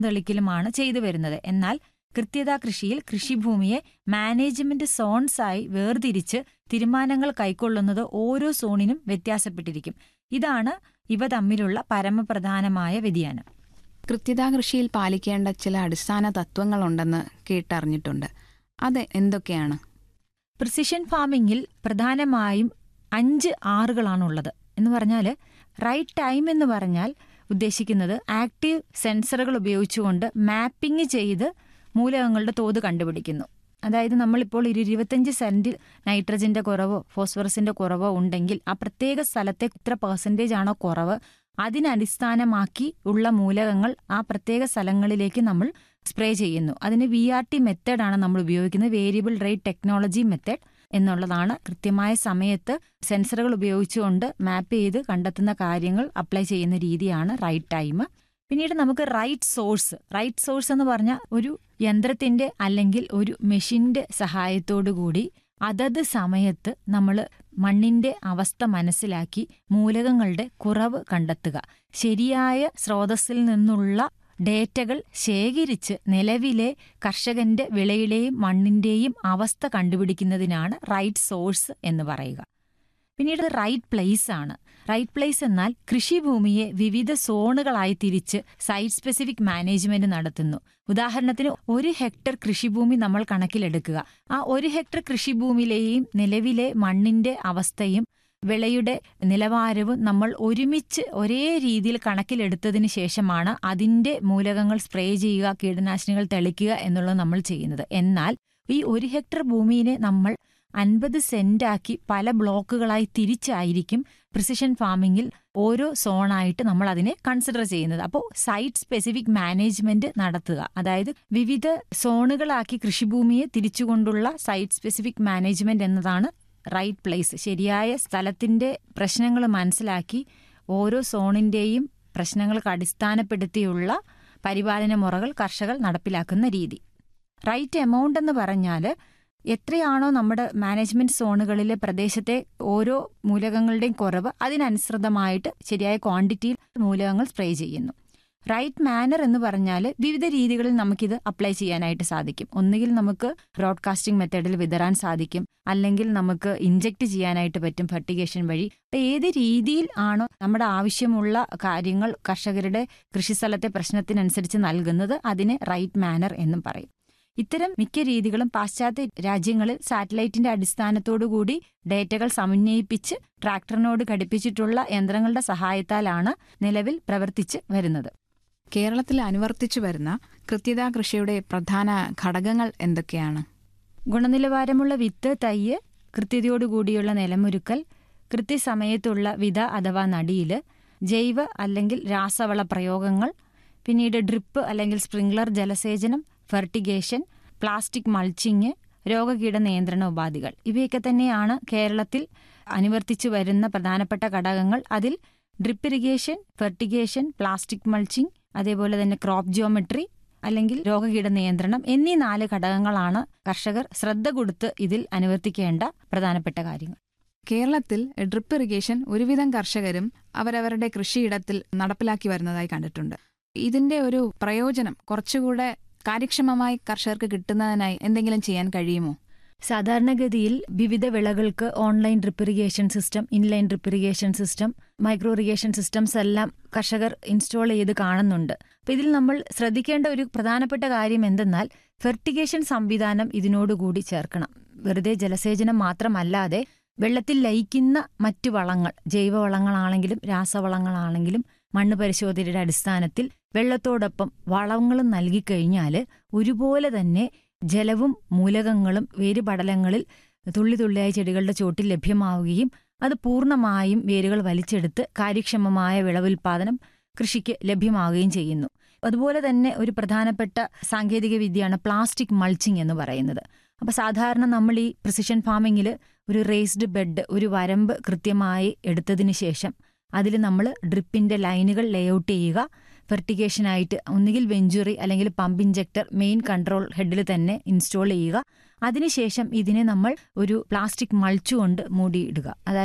തെളിക്കലുമാണ് ചെയ്തു വരുന്നത് എന്നാൽ കൃത്യതാ കൃഷിയിൽ കൃഷിഭൂമിയെ മാനേജ്മെന്റ് സോൺസായി വേർതിരിച്ച് തീരുമാനങ്ങൾ കൈക്കൊള്ളുന്നത് ഓരോ സോണിനും വ്യത്യാസപ്പെട്ടിരിക്കും ഇതാണ് ഇവ തമ്മിലുള്ള പരമപ്രധാനമായ വ്യതിയാനം കൃത്യതാ കൃഷിയിൽ പാലിക്കേണ്ട ചില അടിസ്ഥാന തത്വങ്ങളുണ്ടെന്ന് കേട്ടറിഞ്ഞിട്ടുണ്ട് അത് എന്തൊക്കെയാണ് പ്രിസിഷൻ ഫാമിംഗിൽ പ്രധാനമായും അഞ്ച് ആറുകളാണുള്ളത് എന്ന് പറഞ്ഞാൽ റൈറ്റ് ടൈം എന്ന് പറഞ്ഞാൽ ഉദ്ദേശിക്കുന്നത് ആക്റ്റീവ് സെൻസറുകൾ ഉപയോഗിച്ചുകൊണ്ട് മാപ്പിംഗ് ചെയ്ത് മൂലകങ്ങളുടെ തോത് കണ്ടുപിടിക്കുന്നു അതായത് നമ്മളിപ്പോൾ ഒരു ഇരുപത്തഞ്ച് സെന്റ് നൈട്രജന്റെ കുറവോ ഫോസ്ഫറസിന്റെ കുറവോ ഉണ്ടെങ്കിൽ ആ പ്രത്യേക സ്ഥലത്തെ ഇത്ര പെർസെൻറ്റേജ് ആണോ കുറവ് അതിനടിസ്ഥാനമാക്കി ഉള്ള മൂലകങ്ങൾ ആ പ്രത്യേക സ്ഥലങ്ങളിലേക്ക് നമ്മൾ സ്പ്രേ ചെയ്യുന്നു അതിന് വി ആർ ടി മെത്തേഡാണ് നമ്മൾ ഉപയോഗിക്കുന്നത് വേരിയബിൾ റേറ്റ് ടെക്നോളജി മെത്തേഡ് എന്നുള്ളതാണ് കൃത്യമായ സമയത്ത് സെൻസറുകൾ ഉപയോഗിച്ചുകൊണ്ട് മാപ്പ് ചെയ്ത് കണ്ടെത്തുന്ന കാര്യങ്ങൾ അപ്ലൈ ചെയ്യുന്ന രീതിയാണ് റൈറ്റ് ടൈം പിന്നീട് നമുക്ക് റൈറ്റ് സോഴ്സ് റൈറ്റ് സോഴ്സ് എന്ന് പറഞ്ഞാൽ ഒരു യന്ത്രത്തിന്റെ അല്ലെങ്കിൽ ഒരു മെഷീന്റെ സഹായത്തോടു കൂടി അതത് സമയത്ത് നമ്മൾ മണ്ണിന്റെ അവസ്ഥ മനസ്സിലാക്കി മൂലകങ്ങളുടെ കുറവ് കണ്ടെത്തുക ശരിയായ സ്രോതസ്സിൽ നിന്നുള്ള ഡേറ്റകൾ ശേഖരിച്ച് നിലവിലെ കർഷകന്റെ വിളയുടെയും മണ്ണിന്റെയും അവസ്ഥ കണ്ടുപിടിക്കുന്നതിനാണ് റൈറ്റ് സോഴ്സ് എന്ന് പറയുക പിന്നീട് റൈറ്റ് പ്ലേസ് ആണ് റൈറ്റ് പ്ലേസ് എന്നാൽ കൃഷിഭൂമിയെ വിവിധ സോണുകളായി തിരിച്ച് സൈറ്റ് സ്പെസിഫിക് മാനേജ്മെന്റ് നടത്തുന്നു ഉദാഹരണത്തിന് ഒരു ഹെക്ടർ കൃഷിഭൂമി നമ്മൾ കണക്കിലെടുക്കുക ആ ഒരു ഹെക്ടർ കൃഷിഭൂമിയിലെയും നിലവിലെ മണ്ണിന്റെ അവസ്ഥയും വിളയുടെ നിലവാരവും നമ്മൾ ഒരുമിച്ച് ഒരേ രീതിയിൽ കണക്കിലെടുത്തതിന് ശേഷമാണ് അതിന്റെ മൂലകങ്ങൾ സ്പ്രേ ചെയ്യുക കീടനാശിനികൾ തെളിക്കുക എന്നുള്ളത് നമ്മൾ ചെയ്യുന്നത് എന്നാൽ ഈ ഒരു ഹെക്ടർ ഭൂമിയെ നമ്മൾ അൻപത് സെന്റാക്കി പല ബ്ലോക്കുകളായി തിരിച്ചായിരിക്കും പ്രിസിഷൻ ഫാമിംഗിൽ ഓരോ സോണായിട്ട് നമ്മൾ അതിനെ കൺസിഡർ ചെയ്യുന്നത് അപ്പോൾ സൈറ്റ് സ്പെസിഫിക് മാനേജ്മെന്റ് നടത്തുക അതായത് വിവിധ സോണുകളാക്കി കൃഷിഭൂമിയെ തിരിച്ചുകൊണ്ടുള്ള സൈറ്റ് സ്പെസിഫിക് മാനേജ്മെന്റ് എന്നതാണ് റൈറ്റ് പ്ലേസ് ശരിയായ സ്ഥലത്തിന്റെ പ്രശ്നങ്ങൾ മനസ്സിലാക്കി ഓരോ സോണിന്റെയും പ്രശ്നങ്ങൾക്ക് അടിസ്ഥാനപ്പെടുത്തിയുള്ള പരിപാലന മുറകൾ കർഷകർ നടപ്പിലാക്കുന്ന രീതി റൈറ്റ് എമൗണ്ട് എന്ന് പറഞ്ഞാൽ എത്രയാണോ നമ്മുടെ മാനേജ്മെന്റ് സോണുകളിലെ പ്രദേശത്തെ ഓരോ മൂലകങ്ങളുടെയും കുറവ് അതിനനുസൃതമായിട്ട് ശരിയായ ക്വാണ്ടിറ്റിയിൽ മൂലകങ്ങൾ സ്പ്രേ ചെയ്യുന്നു റൈറ്റ് മാനർ എന്ന് പറഞ്ഞാൽ വിവിധ രീതികളിൽ നമുക്കിത് അപ്ലൈ ചെയ്യാനായിട്ട് സാധിക്കും ഒന്നുകിൽ നമുക്ക് ബ്രോഡ്കാസ്റ്റിംഗ് മെത്തേഡിൽ വിതറാൻ സാധിക്കും അല്ലെങ്കിൽ നമുക്ക് ഇഞ്ചെക്ട് ചെയ്യാനായിട്ട് പറ്റും ഫെർട്ടിഗേഷൻ വഴി ഏത് രീതിയിൽ ആണോ നമ്മുടെ ആവശ്യമുള്ള കാര്യങ്ങൾ കർഷകരുടെ കൃഷിസ്ഥലത്തെ പ്രശ്നത്തിനനുസരിച്ച് നൽകുന്നത് അതിനെ റൈറ്റ് മാനർ എന്നും പറയും ഇത്തരം മിക്ക രീതികളും പാശ്ചാത്യ രാജ്യങ്ങളിൽ സാറ്റലൈറ്റിന്റെ അടിസ്ഥാനത്തോടുകൂടി ഡേറ്റകൾ സമന്വയിപ്പിച്ച് ട്രാക്ടറിനോട് ഘടിപ്പിച്ചിട്ടുള്ള യന്ത്രങ്ങളുടെ സഹായത്താലാണ് നിലവിൽ പ്രവർത്തിച്ച് വരുന്നത് കേരളത്തിൽ അനുവർത്തിച്ചു വരുന്ന കൃത്യതാ കൃഷിയുടെ പ്രധാന ഘടകങ്ങൾ എന്തൊക്കെയാണ് ഗുണനിലവാരമുള്ള വിത്ത് തയ്യ് കൃത്യതയോടുകൂടിയുള്ള നിലമൊരുക്കൽ കൃത്യസമയത്തുള്ള വിത അഥവാ നടിയില് ജൈവ അല്ലെങ്കിൽ രാസവള പ്രയോഗങ്ങൾ പിന്നീട് ഡ്രിപ്പ് അല്ലെങ്കിൽ സ്പ്രിംഗ്ലർ ജലസേചനം ഫെർട്ടിഗേഷൻ പ്ലാസ്റ്റിക് മൾച്ചിങ് രോഗകീട നിയന്ത്രണ ഉപാധികൾ ഇവയൊക്കെ തന്നെയാണ് കേരളത്തിൽ അനുവർത്തിച്ചു വരുന്ന പ്രധാനപ്പെട്ട ഘടകങ്ങൾ അതിൽ drip irrigation fertigation plastic mulching അതേപോലെ തന്നെ ക്രോപ്പ് ജിയോമെട്രി അല്ലെങ്കിൽ രോഗകീട നിയന്ത്രണം എന്നീ നാല് ഘടകങ്ങളാണ് കർഷകർ ശ്രദ്ധ കൊടുത്ത് ഇതിൽ അനുവർത്തിക്കേണ്ട പ്രധാനപ്പെട്ട കാര്യങ്ങൾ കേരളത്തിൽ ഡ്രിപ്പ് ഇറിഗേഷൻ ഒരുവിധം കർഷകരും അവരവരുടെ കൃഷിയിടത്തിൽ നടപ്പിലാക്കി വരുന്നതായി കണ്ടിട്ടുണ്ട് ഇതിന്റെ ഒരു പ്രയോജനം കുറച്ചുകൂടെ കാര്യക്ഷമമായി കർഷകർക്ക് കിട്ടുന്നതിനായി എന്തെങ്കിലും ചെയ്യാൻ കഴിയുമോ സാധാരണഗതിയിൽ വിവിധ വിളകൾക്ക് online drip irrigation system inline drip irrigation system micro irrigation systems എല്ലാം കർഷകർ ഇൻസ്റ്റാൾ ചെയ്ത് കാണുന്നുണ്ട് അപ്പൊ ഇതിൽ നമ്മൾ ശ്രദ്ധിക്കേണ്ട ഒരു പ്രധാനപ്പെട്ട കാര്യം എന്തെന്നാൽ ഫെർട്ടിഗേഷൻ സംവിധാനം ഇതിനോടുകൂടി ചേർക്കണം വെറുതെ ജലസേചനം മാത്രമല്ലാതെ വെള്ളത്തിൽ ലയിക്കുന്ന മറ്റു വളങ്ങൾ ജൈവവളങ്ങളാണെങ്കിലും രാസവളങ്ങളാണെങ്കിലും മണ്ണ് പരിശോധനയുടെ അടിസ്ഥാനത്തിൽ വെള്ളത്തോടൊപ്പം വളങ്ങളും നൽകിക്കഴിഞ്ഞാൽ ഒരുപോലെ തന്നെ ജലവും മൂലകങ്ങളും വേരുപടലങ്ങളിൽ തുള്ളി തുള്ളിയായി ചെടികളുടെ ചോട്ടിൽ ലഭ്യമാവുകയും അത് പൂർണ്ണമായും വേരുകൾ വലിച്ചെടുത്ത് കാര്യക്ഷമമായ വിളവുൽപാദനം കൃഷിക്ക് ലഭ്യമാവുകയും ചെയ്യുന്നു അതുപോലെ തന്നെ ഒരു പ്രധാനപ്പെട്ട സാങ്കേതിക വിദ്യയാണ് പ്ലാസ്റ്റിക് മൾച്ചിങ് എന്ന് പറയുന്നത് അപ്പോൾ സാധാരണ നമ്മൾ ഈ പ്രിസിഷൻ ഫാമിങ്ങിൽ ഒരു റേസ്ഡ് ബെഡ് ഒരു വരമ്പ് കൃത്യമായി എടുത്തതിന് ശേഷം അതിൽ നമ്മൾ ഡ്രിപ്പിന്റെ ലൈനുകൾ ലേഔട്ട് ചെയ്യുക ഫെർട്ടിഗേഷനായിട്ട് ഒന്നുകിൽ വെഞ്ചുറി അല്ലെങ്കിൽ പമ്പ് ഇഞ്ചക്ടർ മെയിൻ കൺട്രോൾ ഹെഡിൽ തന്നെ ഇൻസ്റ്റാൾ ചെയ്യുക അതിനുശേഷം ഇതിനെ നമ്മൾ ഒരു പ്ലാസ്റ്റിക് മൾച്ചു കൊണ്ട് മൂടിയിടുക അതായത്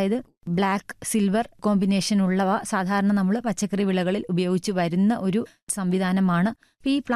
ബ്ലാക്ക് സിൽവർ കോമ്പിനേഷൻ ഉള്ളവ സാധാരണ നമ്മൾ പച്ചക്കറി വിളകളിൽ ഉപയോഗിച്ച് വരുന്ന ഒരു സംവിധാനമാണ് ഈ